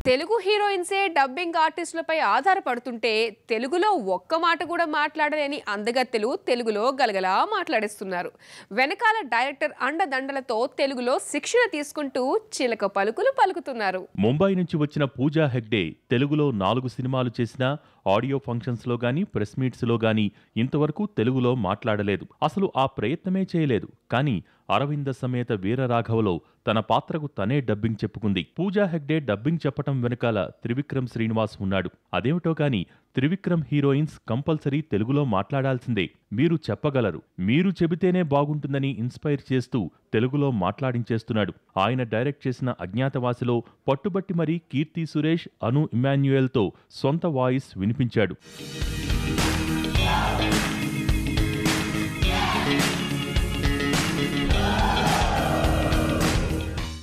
Telugu హీరోయిన్సే dubbing ఆర్టిస్టులపై ఆధారపడుతుంటే తెలుగులో ఒక్క మాట కూడా మాట్లాడలేని అందగత్తెలు తెలుగులో గలగలా మాట్లాడేస్తున్నారు వెనకాల డైరెక్టర్ అండదండలతో తెలుగులో శిక్షణ తీసుకుంటూ చిలక పలుకులు పలుకుతున్నారు ముంబై నుంచి వచ్చిన పూజా హెగ్డే తెలుగులో నాలుగు సినిమాలు చేసినా ఆడియో ఫంక్షన్స్లో గానీ ప్రెస్ మీట్స్లో గానీ ఇంతవరకు తెలుగులో మాట్లాడలేదు అసలు ఆ ప్రయత్నమే చేయలేదు కానీ అరవింద సమేత వీరరాఘవలో తన పాత్రకు తనే డబ్బింగ్ చెప్పుకుంది పూజా హెగ్డే డబ్బింగ్ చెప్పటం వెనకాల త్రివిక్రమ్ శ్రీనివాస్ ఉన్నాడు అదేమిటో గాని త్రివిక్రమ్ హీరోయిన్స్ కంపల్సరీ తెలుగులో మాట్లాడాల్సిందే మీరు చెప్పగలరు మీరు చెబితేనే బాగుంటుందని ఇన్స్పైర్ చేస్తూ తెలుగులో మాట్లాడించేస్తున్నాడు ఆయన డైరెక్ట్ చేసిన అజ్ఞాతవాసిలో పట్టుబట్టి మరీ కీర్తి సురేష్ అను ఇమాన్యుయల్తో సొంత వాయిస్ వినిపించాడు